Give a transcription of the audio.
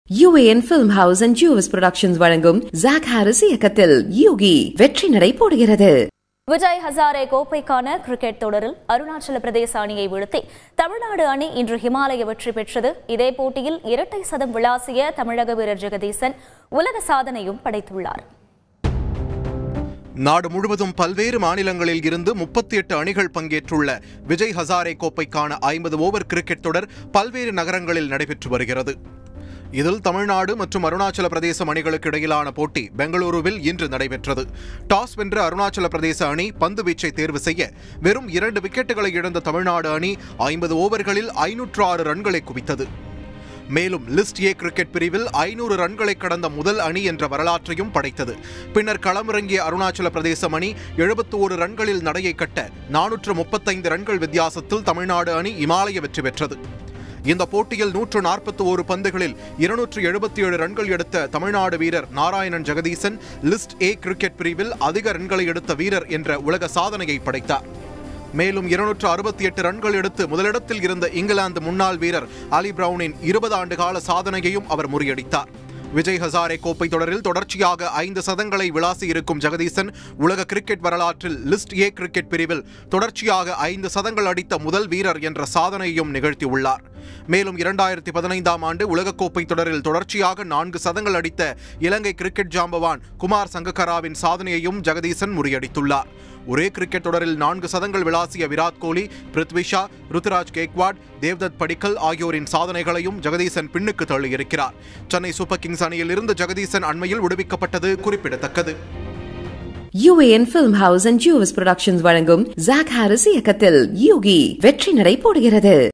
UAN film house and Juvis productions வழங்கும் Zac Harriss இயக்கத்தில் யூகி வெற்றி நடை போடுகிறது விஜய் ஹசாரே கோப்பைக்கான கிரிக்கெட் தொடரில் அருணாச்சல பிரதேச அணியை வீழ்த்தி தமிழ்நாடு அணி இன்று ஹிமாலய வெற்றி பெற்றது இதே போட்டியில் இரட்டை சதம் விளாசிய தமிழக வீரர் ஜெகதீசன் உலக சாதனையும் படைத்துள்ளார் நாடு முழுவதும் பல்வேறு மாநிலங்களில் இருந்து முப்பத்தி எட்டு அணிகள் பங்கேற்றுள்ள விஜய் ஹசாரே கோப்பைக்கான ஐம்பது ஓவர் கிரிக்கெட் தொடர் பல்வேறு நகரங்களில் நடைபெற்று வருகிறது இதில் தமிழ்நாடு மற்றும் அருணாச்சல பிரதேசம் அணிகளுக்கு இடையிலான போட்டி பெங்களூருவில் இன்று நடைபெற்றது டாஸ் வென்ற அருணாச்சல பிரதேச அணி பந்து வீச்சை தேர்வு செய்ய வெறும் இரண்டு விக்கெட்டுகளை இழந்த தமிழ்நாடு அணி ஐம்பது ஓவர்களில் ஐநூற்று ஆறு ரன்களை குவித்தது மேலும் லிஸ்ட் ஏ கிரிக்கெட் பிரிவில் ஐநூறு ரன்களை கடந்த முதல் அணி என்ற வரலாற்றையும் படைத்தது பின்னர் களமிறங்கிய அருணாச்சல பிரதேசம் அணி எழுபத்தி ஒரு ரன்களில் நடையை கட்ட நானூற்று முப்பத்தைந்து ரன்கள் வித்தியாசத்தில் தமிழ்நாடு அணி இமாலய வெற்றி பெற்றது இந்த போட்டியில் நூற்று நாற்பத்தி ஒரு பந்துகளில் இருநூற்று எழுபத்தி ஏழு ரன்கள் எடுத்த தமிழ்நாடு வீரர் Narayanan Jagadeesan list A cricket பிரிவில் அதிக ரன்களை எடுத்த வீரர் என்ற உலக சாதனையை படைத்தார் மேலும் இருநூற்று அறுபத்தி எட்டு ரன்கள் எடுத்து முதலிடத்தில் இருந்த இங்கிலாந்து முன்னாள் வீரர் அலி பிரவுனின் இருபது ஆண்டு கால சாதனையையும் அவர் முறியடித்தார் விஜய் ஹசாரே கோப்பை தொடரில் தொடர்ச்சியாக ஐந்து சதங்களை விளாசி இருக்கும் ஜெகதீசன் உலக கிரிக்கெட் வரலாற்றில் லிஸ்ட் ஏ கிரிக்கெட் பிரிவில் தொடர்ச்சியாக ஐந்து சதங்கள் அடித்த முதல் வீரர் என்ற சாதனையையும் நிகழ்த்தியுள்ளார் மேலும் இரண்டாயிரத்தி பதினைந்தாம் ஆண்டு உலகக்கோப்பை தொடரில் தொடர்ச்சியாக நான்கு சதங்கள் அடித்த இலங்கை கிரிக்கெட் ஜாம்பவான் குமார் சங்கக்கராவின் சாதனையையும் ஜெகதீசன் முறியடித்துள்ளார் ஒரே கிரிக்கெட் தொடரில் நான்கு சதங்கள் விளாசிய விராட் கோலி பிருத்வி ஷா ருத்துராஜ் கேக்வாட் தேவ்தத் படிக்கல் ஆகியோரின் சாதனைகளையும் ஜெகதீசன் பின்னுக்கு தள்ளியிருக்கிறார் சென்னை சூப்பர் கிங்ஸ் அணியில் இருந்து ஜெகதீசன் அண்மையில் விடுவிக்கப்பட்டது குறிப்பிடத்தக்கது UAN film house and Juvis productions வழங்கும் ஜாக் ஹாரிஸ் இயக்கத்தில் யூகி வெற்றி நடை போடுகிறது